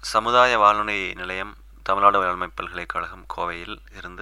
சமுதாய வானொலி நிலையம் தமிழ்நாடு வேளாண்மை பல்கலைக்கழகம் கோவையில் இருந்து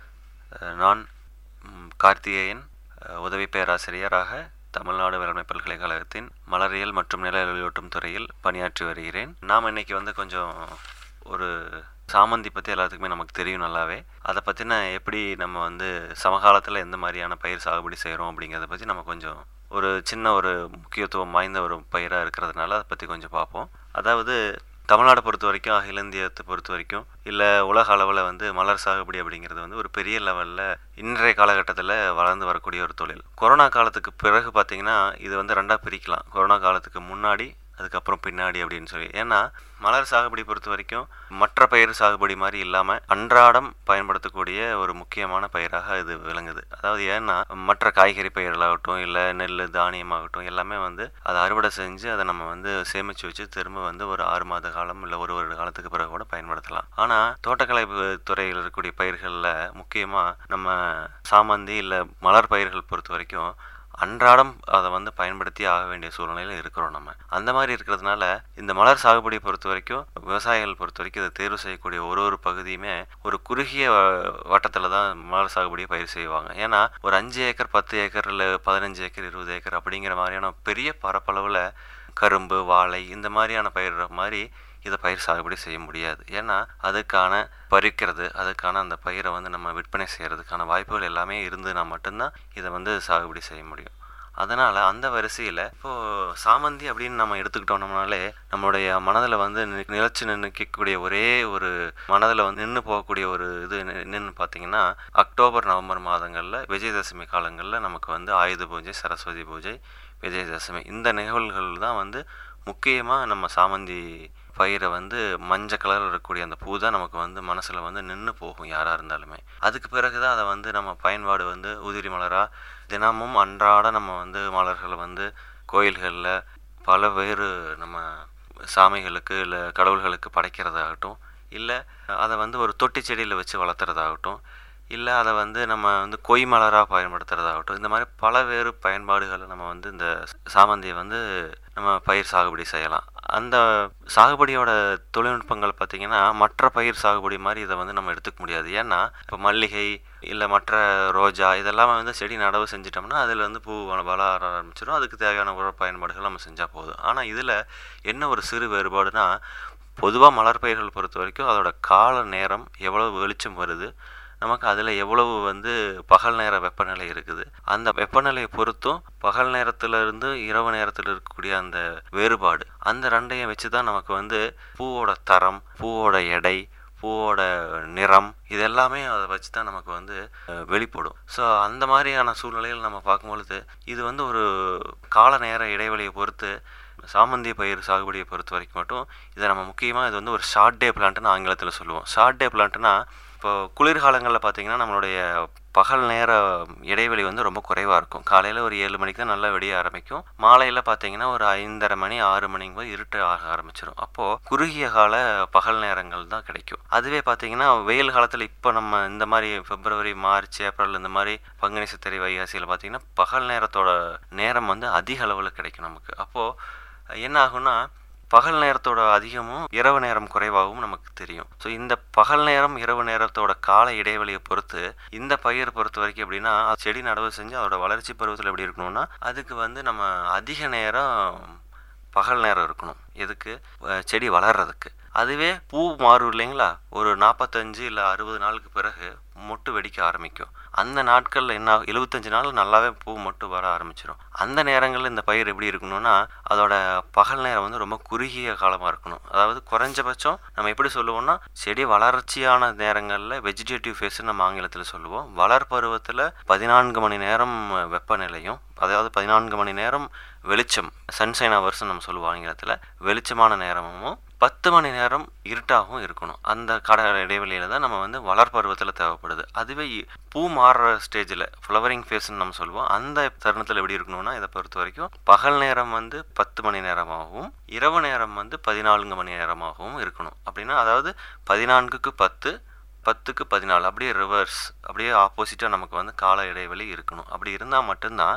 அஹ், நான் ம், கார்த்திகேயன் அஹ், உதவி பேராசிரியராக தமிழ்நாடு வேளாண்மை பல்கலைக்கழகத்தின் மலரியல் மற்றும் நில வெளியூட்டும் துறையில் பணியாற்றி வருகிறேன் நாம் இன்னைக்கு வந்து கொஞ்சம் ஒரு சாமந்தி பற்றி எல்லாத்துக்குமே நமக்கு தெரியும் நல்லாவே அதை பற்றின எப்படி நம்ம வந்து சமகாலத்தில் எந்த மாதிரியான பயிர் சாகுபடி செய்கிறோம் அப்படிங்கிறத பற்றி நம்ம கொஞ்சம் ஒரு சின்ன ஒரு முக்கியத்துவம் வாய்ந்த ஒரு பயிராக இருக்கிறதுனால அதை பற்றி கொஞ்சம் பார்ப்போம் அதாவது தமிழ்நாடு பொறுத்த வரைக்கும் அகில இந்தியத்தை பொறுத்த வரைக்கும் இல்லை உலக அளவில் வந்து மலர் சாகுபடி அப்படிங்கிறது வந்து ஒரு பெரிய லெவலில் இன்றைய காலகட்டத்தில் வளர்ந்து வரக்கூடிய ஒரு தொழில் கொரோனா காலத்துக்கு பிறகு பார்த்தீங்கன்னா இது வந்து ரெண்டாக பிரிக்கலாம் கொரோனா காலத்துக்கு முன்னாடி அதுக்கப்புறம் பின்னாடி அப்படின்னு சொல்லி ஏன்னா மலர் சாகுபடி பொறுத்த வரைக்கும் மற்ற பயிர் சாகுபடி மாதிரி இல்லாமல் அன்றாடம் பயன்படுத்தக்கூடிய ஒரு முக்கியமான பயிராக இது விளங்குது அதாவது ஏன்னா மற்ற காய்கறி பயிர்களாகட்டும் இல்லை நெல் தானியமாகட்டும் எல்லாமே வந்து அதை அறுவடை செஞ்சு அதை நம்ம வந்து சேமித்து வச்சு திரும்ப வந்து ஒரு ஆறு மாத காலம் இல்லை ஒரு வருட காலத்துக்கு பிறகு கூட பயன்படுத்தலாம் ஆனால் தோட்டக்கலை ப- துறையில் இருக்கக்கூடிய பயிர்களில் முக்கியமாக நம்ம சாமந்தி இல்லை மலர் பயிர்கள் பொறுத்த வரைக்கும் அன்றாடம் அதை வந்து பயன்படுத்தி ஆக வேண்டிய சூழ்நிலையில் இருக்கிறோம் நம்ம அந்த மாதிரி இருக்கிறதுனால இந்த மலர் சாகுபடியை பொறுத்த வரைக்கும் விவசாயிகள் பொறுத்த வரைக்கும் இதை தேர்வு செய்யக்கூடிய ஒரு ஒரு பகுதியுமே ஒரு குறுகிய வட்டத்தில் தான் மலர் சாகுபடியை பயிர் செய்வாங்க ஏன்னா ஒரு அஞ்சு ஏக்கர் பத்து ஏக்கர் இல்லை பதினஞ்சு ஏக்கர் இருபது ஏக்கர் அப்படிங்கிற மாதிரியான பெரிய பரப்பளவில் கரும்பு வாழை இந்த மாதிரியான பயிர் மாதிரி இதை பயிர் சாகுபடி செய்ய முடியாது ஏன்னா அதுக்கான பறிக்கிறது அதுக்கான அந்த பயிரை வந்து நம்ம விற்பனை செய்கிறதுக்கான வாய்ப்புகள் எல்லாமே இருந்ததுன்னா மட்டும்தான் இதை வந்து சாகுபடி செய்ய முடியும் அதனால் அந்த வரிசையில் இப்போது சாமந்தி அப்படின்னு நம்ம எடுத்துக்கிட்டோம்னாலே நம்மளுடைய மனதில் வந்து நி- நிலைச்சு நிற்கக்கூடிய ஒரே ஒரு மனதில் வந்து நின்று போகக்கூடிய ஒரு இது என்னன்னு பார்த்தீங்கன்னா அக்டோபர் நவம்பர் மாதங்களில் விஜயதசமி காலங்களில் நமக்கு வந்து ஆயுத பூஜை சரஸ்வதி பூஜை விஜயதசமி இந்த நிகழ்வுகள் தான் வந்து முக்கியமாக நம்ம சாமந்தி பயிரை வந்து மஞ்சள் கலரில் இருக்கக்கூடிய அந்த பூ தான் நமக்கு வந்து மனசில் வந்து நின்று போகும் யாராக இருந்தாலுமே அதுக்கு பிறகு தான் அதை வந்து நம்ம பயன்பாடு வந்து உதிரி மலராக தினமும் அன்றாட நம்ம வந்து மலர்களை வந்து கோயில்களில் பல வேறு நம்ம சாமிகளுக்கு இல்லை கடவுள்களுக்கு படைக்கிறதாகட்டும் இல்லை அதை வந்து ஒரு தொட்டி செடியில் வச்சு வளர்த்துறதாகட்டும் இல்லை அதை வந்து நம்ம வந்து கொய் மலராக பயன்படுத்துறதாகட்டும் இந்த மாதிரி பல வேறு பயன்பாடுகளை நம்ம வந்து இந்த சாமந்தியை வந்து நம்ம பயிர் சாகுபடி செய்யலாம் அந்த சாகுபடியோட தொழில்நுட்பங்கள் பார்த்திங்கன்னா மற்ற பயிர் சாகுபடி மாதிரி இதை வந்து நம்ம எடுத்துக்க முடியாது ஏன்னா இப்போ மல்லிகை இல்லை மற்ற ரோஜா இதெல்லாம் வந்து செடி நடவு செஞ்சிட்டோம்னா அதில் வந்து பூ வள வளர ஆரம்பிச்சிடும் அதுக்கு தேவையான உர பயன்பாடுகள் நம்ம செஞ்சால் போதும் ஆனால் இதில் என்ன ஒரு சிறு வேறுபாடுனா பொதுவாக மலர் பயிர்கள் பொறுத்த வரைக்கும் அதோட கால நேரம் எவ்வளவு வெளிச்சம் வருது நமக்கு அதில் எவ்வளவு வந்து பகல் நேர வெப்பநிலை இருக்குது அந்த வெப்பநிலையை பொறுத்தும் பகல் நேரத்துல இருந்து இரவு நேரத்தில் இருக்கக்கூடிய அந்த வேறுபாடு அந்த ரெண்டையும் வச்சு தான் நமக்கு வந்து பூவோட தரம் பூவோட எடை பூவோட நிறம் இதெல்லாமே அதை வச்சு தான் நமக்கு வந்து அஹ், வெளிப்படும் ஸோ அந்த மாதிரியான சூழ்நிலையில் நம்ம பார்க்கும்பொழுது இது வந்து ஒரு கால நேர இடைவெளியை பொறுத்து சாமந்தி பயிர் சாகுபடியை பொறுத்த வரைக்கும் மட்டும் இதை நம்ம முக்கியமாக இது வந்து ஒரு ஷார்ட் டே பிளான்ட்னு ஆங்கிலத்தில் சொல்லுவோம் ஷார்ட் டே பிளான்ட்னா இப்போ குளிர்காலங்களில் பார்த்தீங்கன்னா நம்மளுடைய பகல் நேர இடைவெளி வந்து ரொம்ப குறைவாக இருக்கும் காலையில் ஒரு ஏழு மணிக்கு தான் நல்லா வெடிய ஆரம்பிக்கும் மாலையில் பார்த்தீங்கன்னா ஒரு ஐந்தரை மணி ஆறு மணிக்கு போது இருட்டு ஆக ஆரம்பிச்சிடும் அப்போது குறுகிய கால பகல் நேரங்கள் தான் கிடைக்கும் அதுவே பார்த்தீங்கன்னா வெயில் காலத்தில் இப்போ நம்ம இந்த மாதிரி பிப்ரவரி மார்ச் ஏப்ரல் இந்த மாதிரி பங்குனி சித்திரை வைகாசியில் பார்த்தீங்கன்னா பகல் நேரத்தோட நேரம் வந்து அதிக அளவில் கிடைக்கும் நமக்கு அப்போது என்ன ஆகும்னா பகல் நேரத்தோட அதிகமும் இரவு நேரம் குறைவாகவும் நமக்கு தெரியும் ஸோ இந்த பகல் நேரம் இரவு நேரத்தோட கால இடைவெளியை பொறுத்து இந்த பயிர் பொறுத்த வரைக்கும் எப்படின்னா அது செடி நடவு செஞ்சு அதோட வளர்ச்சி பருவத்தில் எப்படி இருக்கணும்னா அதுக்கு வந்து நம்ம அதிக நேரம் பகல் நேரம் இருக்கணும் எதுக்கு அஹ் செடி வளர்றதுக்கு அதுவே பூ மாறும் இல்லைங்களா ஒரு நாற்பத்தஞ்சு இல்லை அறுபது நாளுக்கு பிறகு மொட்டு வெடிக்க ஆரம்பிக்கும் அந்த நாட்களில் என்ன ஆகும்? 75 நாள் நல்லாவே பூ மொட்டு வர ஆரம்பிச்சிடும் அந்த நேரங்களில் இந்த பயிர் எப்படி இருக்கணும்னா அதோட பகல் நேரம் வந்து ரொம்ப குறுகிய காலமாக இருக்கணும் அதாவது குறைஞ்சபட்சம் நம்ம எப்படி சொல்லுவோம்னா செடி வளர்ச்சியான நேரங்களில் வெஜிடேட்டிவ் ஃபேஸ்ன்னு நம்ம ஆங்கிலத்தில் சொல்லுவோம் வளர் பருவத்தில் பதினான்கு மணி நேரம் வெப்பநிலையும் அதாவது பதினான்கு மணி நேரம் வெளிச்சம் சன்ஷைன் ஹவர்ஸ் நம்ம சொல்லுவோம் ஆங்கிலத்தில் வெளிச்சமான நேரமும் பத்து மணி நேரம் இருட்டாகவும் இருக்கணும் அந்த கடை இடைவெளியில் தான் நம்ம வந்து வளர் பருவத்தில் தேவைப்படுது அதுவே இ- பூ மாறுற ஸ்டேஜில் ஃப்ளவரிங் ஃபேஸ்ன்னு நம்ம சொல்லுவோம் அந்த தருணத்தில் எப்படி இருக்கணும்னா இதை பொறுத்த வரைக்கும் பகல் நேரம் வந்து பத்து மணி நேரமாகவும் இரவு நேரம் வந்து பதினான்கு மணி நேரமாகவும் இருக்கணும் அப்படின்னா அதாவது பதினான்குக்கு பத்து பத்துக்கு பதினாலு அப்படியே ரிவர்ஸ் அப்படியே ஆப்போசிட்டாக நமக்கு வந்து கால இடைவெளி இருக்கணும் அப்படி இருந்தால் மட்டும்தான்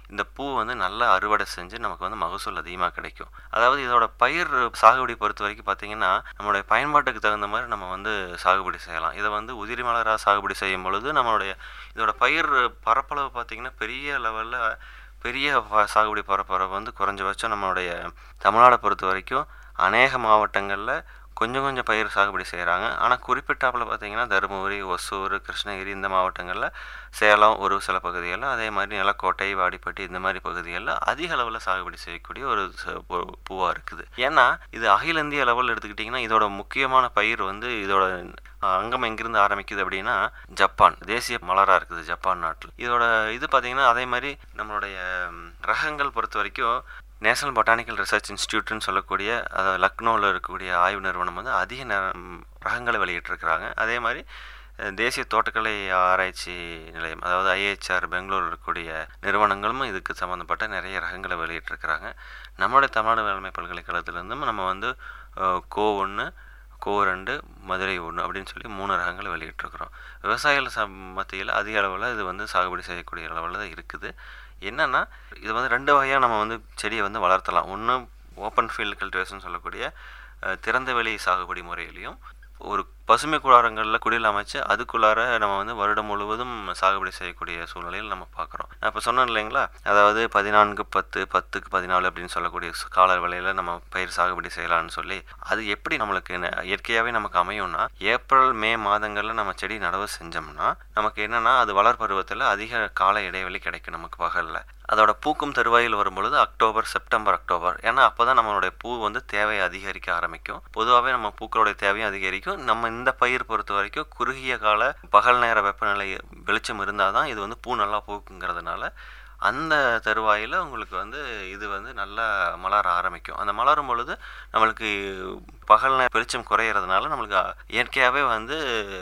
இந்த பூ வந்து நல்லா அறுவடை செஞ்சு நமக்கு வந்து மகசூல் அதிகமாக கிடைக்கும் அதாவது இதோட பயிர் சாகுபடி பொறுத்த வரைக்கும் பார்த்தீங்கன்னா நம்மளுடைய பயன்பாட்டுக்கு தகுந்த மாதிரி நம்ம வந்து சாகுபடி செய்யலாம் இதை வந்து உதிரி மலராக சாகுபடி செய்யும் பொழுது நம்மளுடைய இதோட பயிர் பரப்பளவு பார்த்தீங்கன்னா பெரிய லெவலில் பெரிய ப- சாகுபடி பரப்பளவு வந்து குறைஞ்சபட்சம் நம்மளுடைய தமிழ்நாடை பொறுத்த வரைக்கும் அநேக மாவட்டங்களில் கொஞ்சம் கொஞ்சம் பயிர் சாகுபடி செய்கிறாங்க ஆனால் குறிப்பிட்டாப்புல பார்த்தீங்கன்னா தருமபுரி ஒசூர் கிருஷ்ணகிரி இந்த மாவட்டங்களில் சேலம் ஒரு சில பகுதிகளில் அதே மாதிரி நிலக்கோட்டை வாடிப்பட்டி இந்த மாதிரி பகுதிகளில் அதிக அளவில் சாகுபடி செய்யக்கூடிய ஒரு பூவாக இருக்குது ஏன்னா இது அகில இந்திய அளவில் எடுத்துக்கிட்டிங்கன்னா இதோட முக்கியமான பயிர் வந்து இதோட அஹ், அங்கம் எங்கிருந்து ஆரம்பிக்குது அப்படின்னா ஜப்பான் தேசிய மலராக இருக்குது ஜப்பான் நாட்டில் இதோட இது பார்த்தீங்கன்னா அதே மாதிரி நம்மளுடைய ம், ரகங்கள் பொறுத்த வரைக்கும் நேஷனல் பொட்டானிக்கல் ரிசர்ச் இன்ஸ்டியூட்னு சொல்லக்கூடிய அதாவது லக்னோவில் இருக்கக்கூடிய ஆய்வு நிறுவனம் வந்து அதிக ந- ம், ரகங்களை வெளியிட்டிருக்கிறாங்க அதே மாதிரி அஹ், தேசிய தோட்டக்கலை ஆராய்ச்சி நிலையம் அதாவது ஐஹெச்ஆர் பெங்களூர் இருக்கக்கூடிய நிறுவனங்களும் இதுக்கு சம்மந்தப்பட்ட நிறைய ரகங்களை வெளியிட்டிருக்கிறாங்க நம்மளுடைய தமிழ்நாடு வேளாண்மை பல்கலைக்கழகத்திலேருந்தும் நம்ம வந்து அஹ், கோ ஒன்று கோ ரெண்டு மதுரை ஒன்று அப்படின்னு சொல்லி மூணு ரகங்களை வெளியிட்டிருக்கிறோம் விவசாயிகள் ச மத்தியில் அதிக அளவில் இது வந்து சாகுபடி செய்யக்கூடிய அளவில் தான் இருக்குது என்னென்னா இது வந்து ரெண்டு வகையாக நம்ம வந்து செடியை வந்து வளர்த்தலாம் ஒன்று ஓப்பன் ஃபீல்டு கல்டிவேஷன் சொல்லக்கூடிய அஹ், திறந்த வெளி சாகுபடி முறையிலையும் ஒரு பசுமை கூடாரங்களில் குடில் அமைச்சு அதுக்குள்ளார நம்ம வந்து வருடம் முழுவதும் சாகுபடி செய்யக்கூடிய சூழ்நிலையில் நம்ம பார்க்குறோம் நான் இப்போ சொன்னேன் இல்லைங்களா அதாவது பதினான்கு பத்து பத்துக்கு பதினாலு அப்படின்னு சொல்லக்கூடிய சு- கால வேளையில் நம்ம பயிர் சாகுபடி செய்யலாம்னு சொல்லி அது எப்படி நம்மளுக்கு ந- இயற்கையாகவே நமக்கு அமையும்னா ஏப்ரல் மே மாதங்களில் நம்ம செடி நடவு செஞ்சோம்னா நமக்கு என்னென்னா அது வளர் பருவத்தில் அதிக கால இடைவெளி கிடைக்கும் நமக்கு பகலில் அதோட பூக்கும் தருவாயில் வரும்பொழுது அக்டோபர் செப்டம்பர் அக்டோபர் ஏன்னா அப்போ தான் நம்மளுடைய பூ வந்து தேவையை அதிகரிக்க ஆரம்பிக்கும் பொதுவாகவே நம்ம பூக்களுடைய தேவையும் அதிகரிக்கும் நம்ம இந்த பயிர் பொறுத்த வரைக்கும் குறுகிய கால பகல் நேர வெப்பநிலை வெளிச்சம் இருந்தால் தான் இது வந்து பூ நல்லா பூக்குங்கிறதுனால அந்த தருவாயில் உங்களுக்கு வந்து இது வந்து நல்லா மலர ஆரம்பிக்கும் அந்த மலரும் பொழுது நம்மளுக்கு பகல் நேர வெளிச்சம் குறையிறதுனால நம்மளுக்கு இயற்கையாகவே வந்து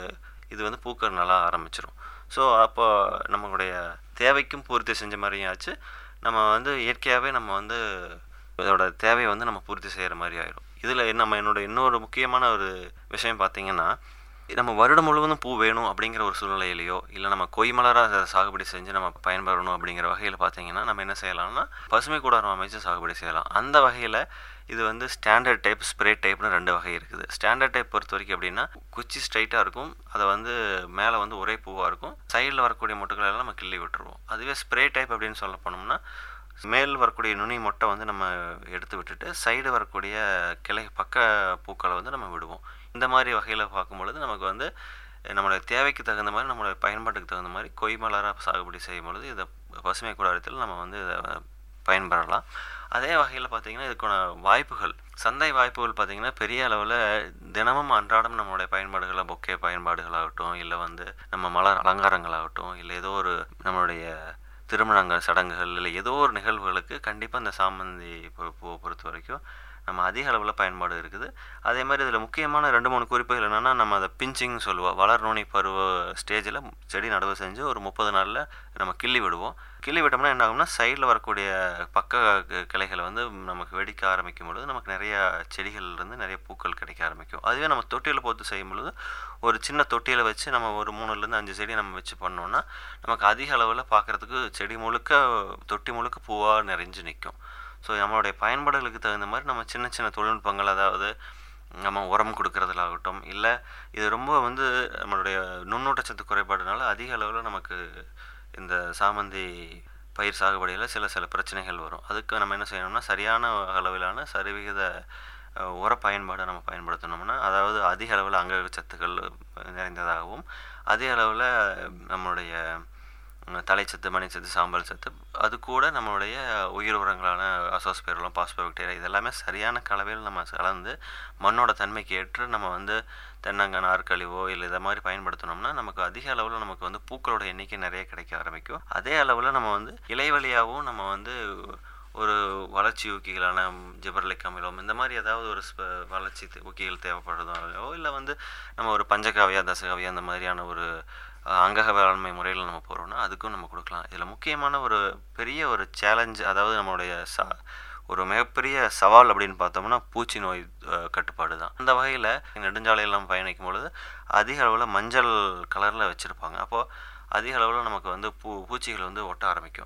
இது வந்து பூக்க நல்லா ஆரம்பிச்சிரும் ஸோ அப்போ நம்மளுடைய தேவைக்கும் பூர்த்தி செஞ்ச மாதிரியும் ஆச்சு நம்ம வந்து இயற்கையாகவே நம்ம வந்து இதோட தேவையை வந்து நம்ம பூர்த்தி செய்கிற மாதிரி ஆயிரும் இதில் நம்ம என்னோட இன்னொரு முக்கியமான ஒரு விஷயம் பார்த்தீங்கன்னா நம்ம வருடம் முழுவதும் பூ வேணும் அப்படிங்கிற ஒரு சூழ்நிலையிலையோ இல்லை நம்ம கொய்மலராக சாகுபடி செஞ்சு நம்ம பயன்பெறணும் அப்படிங்கிற வகையில் பார்த்தீங்கன்னா நம்ம என்ன செய்யலாம்னா பசுமை கூடாரம் அமைச்சு சாகுபடி செய்யலாம் அந்த வகையில் இது வந்து ஸ்டாண்டர்ட் டைப் ஸ்ப்ரே டைப்னு ரெண்டு வகை இருக்குது ஸ்டாண்டர்ட் டைப் பொறுத்த வரைக்கும் எப்படின்னா குச்சி ஸ்ட்ரைட்டாக இருக்கும் அதை வந்து மேலே வந்து ஒரே பூவாக இருக்கும் சைடில் வரக்கூடிய மொட்டுக்களை எல்லாம் நம்ம கிள்ளி விட்டுருவோம் அதுவே ஸ்ப்ரே டைப் அப்படின்னு சொல்ல போனோம்னா மேல் வரக்கூடிய நுனி மொட்டை வந்து நம்ம எடுத்து விட்டுட்டு சைடு வரக்கூடிய கிளை பக்க பூக்களை வந்து நம்ம விடுவோம் இந்த மாதிரி வகையில் பார்க்கும் பொழுது நமக்கு வந்து நம்மளுடைய தேவைக்கு தகுந்த மாதிரி நம்மளுடைய பயன்பாட்டுக்கு தகுந்த மாதிரி கொய்மலராக சாகுபடி செய்யும் பொழுது இதை பசுமை கூடாரத்தில் நம்ம வந்து இதை பயன்பெறலாம் அதே வகையில் பார்த்திங்கன்னா இதுக்கான வாய்ப்புகள் சந்தை வாய்ப்புகள் பார்த்திங்கன்னா பெரிய அளவில் தினமும் அன்றாடம் நம்மளுடைய பயன்பாடுகளை பொக்கே பயன்பாடுகளாகட்டும் இல்லை வந்து நம்ம மலர் அலங்காரங்களாகட்டும் இல்லை ஏதோ ஒரு நம்மளுடைய திருமணங்கள் சடங்குகள் இல்லை ஏதோ ஒரு நிகழ்வுகளுக்கு கண்டிப்பாக இந்த சாமந்தி பூ- பூவை பொறுத்த வரைக்கும் நம்ம அதிக அளவில் பயன்பாடு இருக்குது அதே மாதிரி இதில் முக்கியமான ரெண்டு மூணு குறிப்புகள் என்னென்னா நம்ம அதை பிஞ்சிங் சொல்லுவோம் வளர் நுனி பருவ ஸ்டேஜில் செடி நடவு செஞ்சு ஒரு முப்பது நாளில் நம்ம கிள்ளி விடுவோம் கிள்ளி விட்டோம்னா என்ன ஆகும்னா சைடில் வரக்கூடிய பக்க க- கிளைகளை வந்து நமக்கு வெடிக்க ஆரம்பிக்கும் பொழுது நமக்கு நிறைய செடிகள்லேருந்து நிறைய பூக்கள் கிடைக்க ஆரம்பிக்கும் அதுவே நம்ம தொட்டியில் போட்டு செய்யும் பொழுது ஒரு சின்ன தொட்டியில் வச்சு நம்ம ஒரு மூணுலேருந்து அஞ்சு செடி நம்ம வச்சு பண்ணோம்னா நமக்கு அதிக அளவில் பார்க்குறதுக்கு செடி முழுக்க தொட்டி முழுக்க பூவாக நிறைஞ்சு நிற்கும் ஸோ நம்மளுடைய பயன்பாடுகளுக்கு தகுந்த மாதிரி நம்ம சின்ன சின்ன தொழில்நுட்பங்கள் அதாவது நம்ம உரம் கொடுக்கறதுலாகட்டும் இல்லை இது ரொம்ப வந்து நம்மளுடைய நுண்ணூட்டச்சத்து குறைபாடுனால அதிக அளவில் நமக்கு இந்த சாமந்தி பயிர் சாகுபடியில் சில சில பிரச்சனைகள் வரும் அதுக்கு நம்ம என்ன செய்யணும்னா சரியான அளவிலான சரிவிகித அஹ், உர பயன்பாடை நம்ம பயன்படுத்தினோம்னா அதாவது அதிக அளவில் அங்க சத்துக்கள் நிறைந்ததாகவும் அதே அளவில் நம்மளுடைய அஹ், தலைச்சத்து மணிச்சத்து சாம்பல் சத்து அது கூட நம்மளுடைய உயிர் உரங்களான அசோஸ்பெரலம் பாஸ்போபாக்டீரியா இதெல்லாமே சரியான கலவையில் நம்ம கலந்து மண்ணோட தன்மைக்கு ஏற்று நம்ம வந்து தென்னங்க நார்க்கழிவோ இல்லை இதை மாதிரி பயன்படுத்தினோம்னா நமக்கு அதிக அளவில் நமக்கு வந்து பூக்களோட எண்ணிக்கை நிறைய கிடைக்க ஆரம்பிக்கும் அதே அளவில் நம்ம வந்து இலைவழியாகவும் நம்ம வந்து ஒரு வளர்ச்சி ஊக்கிகளான ஜிபர்லிக் அமிலம் இந்த மாதிரி ஏதாவது ஒரு ஸ்ப- வளர்ச்சி தே- ஊக்கிகள் தேவைப்படுறதோ இல்லை வந்து நம்ம ஒரு பஞ்சகாவியா தசகாவியா அந்த மாதிரியான ஒரு அஹ், அங்கக வேளாண்மை முறையில் நம்ம போகிறோம்னா அதுக்கும் நம்ம கொடுக்கலாம் இதில் முக்கியமான ஒரு பெரிய ஒரு சேலஞ்ச் அதாவது நம்மளுடைய சா ஒரு மிகப்பெரிய சவால் அப்படின்னு பார்த்தோம்னா பூச்சி நோய் அஹ், கட்டுப்பாடு தான் அந்த வகையில் நெடுஞ்சாலையில் நம்ம பயணிக்கும் பொழுது அதிக அளவில் மஞ்சள் கலரில் வச்சுருப்பாங்க அப்போது அதிக அளவில் நமக்கு வந்து பூ பூச்சிகள் வந்து ஒட்ட ஆரம்பிக்கும்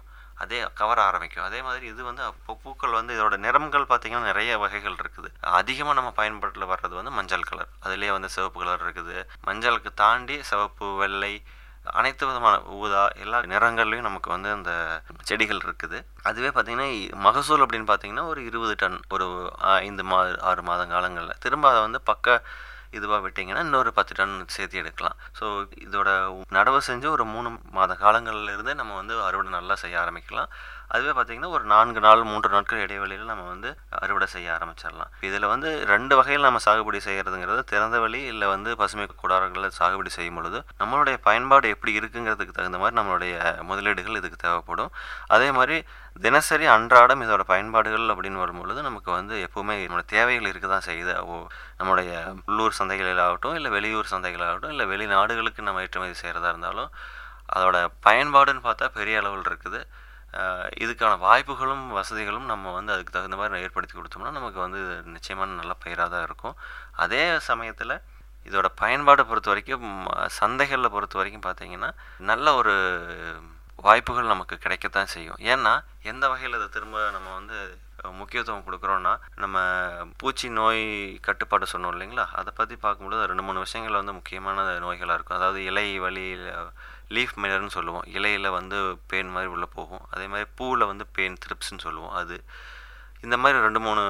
அதே கவர ஆரம்பிக்கும் அதே மாதிரி இது வந்து அப்போ பூக்கள் வந்து இதோட நிறங்கள் பார்த்தீங்கன்னா நிறைய வகைகள் இருக்குது அதிகமாக நம்ம பயன்பாட்டில் வர்றது வந்து மஞ்சள் கலர் அதுலேயே வந்து சிவப்பு கலர் இருக்குது மஞ்சளுக்கு தாண்டி சிவப்பு வெள்ளை அனைத்து விதமான ஊதா எல்லா நிறங்கள்லையும் நமக்கு வந்து அந்த செடிகள் இருக்குது அதுவே பார்த்திங்கன்னா மகசூல் அப்படின்னு பார்த்தீங்கன்னா ஒரு இருபது டன் ஒரு ஐந்து மா ஆறு மாத காலங்களில் திரும்ப அதை வந்து பக்க இதுவாக விட்டிங்கன்னா இன்னொரு பத்து டன் சேர்த்து எடுக்கலாம் ஸோ இதோட நடவு செஞ்சு ஒரு மூணு மாத காலங்கள்ல இருந்தே நம்ம வந்து அறுவடை நல்லா செய்ய ஆரம்பிக்கலாம் அதுவே பார்த்திங்கன்னா ஒரு நான்கு நாள் மூன்று நாட்கள் இடைவெளியில் நம்ம வந்து அறுவடை செய்ய ஆரம்பிச்சிடலாம் இதில் வந்து ரெண்டு வகையில் நம்ம சாகுபடி செய்கிறதுங்கிறது திறந்த வழி இல்லை வந்து பசுமை கூடாரங்களில் சாகுபடி செய்யும் பொழுது நம்மளுடைய பயன்பாடு எப்படி இருக்குங்கிறதுக்கு தகுந்த மாதிரி நம்மளுடைய முதலீடுகள் இதுக்கு தேவைப்படும் அதே மாதிரி தினசரி அன்றாடம் இதோட பயன்பாடுகள் அப்படின்னு வரும்பொழுது நமக்கு வந்து எப்போவுமே நம்மளோட தேவைகள் இருக்க தான் செய்யுது ஓ நம்மளுடைய உள்ளூர் சந்தைகளிலாகட்டும் இல்லை வெளியூர் சந்தைகளாகட்டும் இல்லை வெளிநாடுகளுக்கு நம்ம ஏற்றுமதி செய்கிறதா இருந்தாலும் அதோட பயன்பாடுன்னு பார்த்தா பெரிய அளவில் இருக்குது இதுக்கான வாய்ப்புகளும் வசதிகளும் நம்ம வந்து அதுக்கு தகுந்த மாதிரி ஏற்படுத்தி கொடுத்தோம்னா நமக்கு வந்து நிச்சயமான நல்ல பயிராக தான் இருக்கும் அதே சமயத்தில் இதோட பயன்பாடை பொறுத்த வரைக்கும் சந்தைகளில் பொறுத்த வரைக்கும் பார்த்தீங்கன்னா நல்ல ஒரு வாய்ப்புகள் நமக்கு கிடைக்கத்தான் செய்யும் ஏன்னா எந்த வகையில் இதை திரும்ப நம்ம வந்து முக்கியத்துவம் கொடுக்குறோன்னா நம்ம பூச்சி நோய் கட்டுப்பாடு சொன்னோம் இல்லைங்களா அதை பற்றி பார்க்கும்போது ரெண்டு மூணு விஷயங்கள் வந்து முக்கியமான நோய்களாக இருக்கும் அதாவது இலை வலி லீஃப் மினர்னு சொல்லுவோம் இலையில் வந்து பேன் மாதிரி உள்ளே போகும் அதே மாதிரி பூவில் வந்து பேன் த்ரிப்ஸ்ன்னு சொல்லுவோம் அது இந்த மாதிரி ரெண்டு மூணு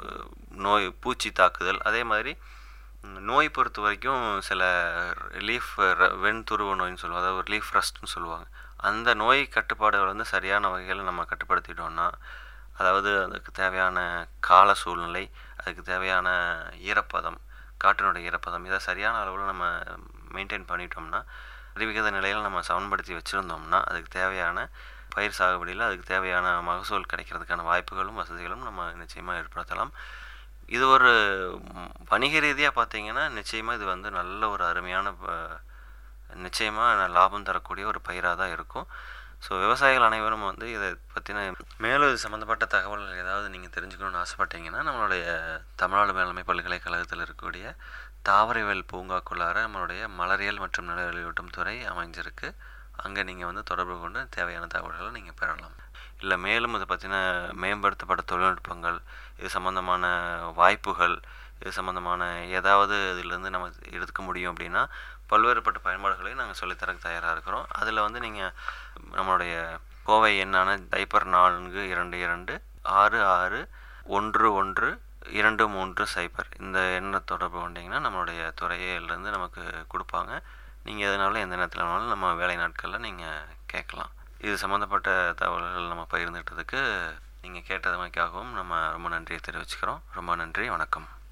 நோய் பூச்சி தாக்குதல் அதே மாதிரி நோய் பொறுத்த வரைக்கும் சில லீஃப் வெண்துருவ நோயின்னு சொல்லுவோம் அதாவது லீஃப் ரஸ்ட்னு சொல்லுவாங்க அந்த நோய் கட்டுப்பாடுகளை வந்து சரியான வகையில் நம்ம கட்டுப்படுத்திட்டோம்னா அதாவது அதுக்கு தேவையான கால சூழ்நிலை அதுக்கு தேவையான ஈரப்பதம் காற்றினுடைய ஈரப்பதம் இதை சரியான அளவில் நம்ம மெயின்டைன் பண்ணிட்டோம்னா அறிவிகத நிலையில் நம்ம சமன்படுத்தி வச்சுருந்தோம்னா அதுக்கு தேவையான பயிர் சாகுபடியில் அதுக்கு தேவையான மகசூல் கிடைக்கிறதுக்கான வாய்ப்புகளும் வசதிகளும் நம்ம நிச்சயமாக ஏற்படுத்தலாம் இது ஒரு வணிக ரீதியாக பார்த்தீங்கன்னா நிச்சயமாக இது வந்து நல்ல ஒரு அருமையான நிச்சயமாக லாபம் தரக்கூடிய ஒரு பயிராக தான் இருக்கும் ஸோ விவசாயிகள் அனைவரும் வந்து இதை பற்றின மேலும் இது சம்மந்தப்பட்ட தகவல்கள் ஏதாவது நீங்கள் தெரிஞ்சுக்கணுன்னு ஆசைப்பட்டீங்கன்னா நம்மளுடைய தமிழ்நாடு மேலாண்மை பல்கலைக்கழகத்தில் இருக்கக்கூடிய தாவரவியல் பூங்காக்குள்ளார நம்மளுடைய மலரியல் மற்றும் நிலவெளியூட்டும் துறை அமைஞ்சிருக்கு அங்கே நீங்கள் வந்து தொடர்பு கொண்டு தேவையான தகவல்களை நீங்கள் பெறலாம் இல்லை மேலும் இதை பற்றின மேம்படுத்தப்பட்ட தொழில்நுட்பங்கள் இது சம்மந்தமான வாய்ப்புகள் இது சம்மந்தமான ஏதாவது இதிலேருந்து நம்ம எடுக்க முடியும் அப்படின்னா பல்வேறுபட்ட பயன்பாடுகளையும் நாங்கள் சொல்லித்தரக்கு தயாராக இருக்கிறோம் அதில் வந்து நீங்கள் நம்மளுடைய கோவை எண்ணான டைப்பர் நான்கு இரண்டு இரண்டு ஆறு ஆறு ஒன்று ஒன்று இரண்டு மூன்று சைபர் இந்த எண்ணை தொடர்பு கொண்டீங்கன்னா நம்மளுடைய துறையிலேருந்து நமக்கு கொடுப்பாங்க நீங்கள் எதனாலும் எந்த நேரத்தில் வேணாலும் நம்ம வேலை நாட்களில் நீங்கள் கேட்கலாம் இது சம்மந்தப்பட்ட தகவல்கள் நம்ம பகிர்ந்துட்டதுக்கு நீங்கள் கேட்டதுமைக்காகவும் நம்ம ரொம்ப நன்றியை தெரிவிச்சுக்கிறோம் ரொம்ப நன்றி வணக்கம்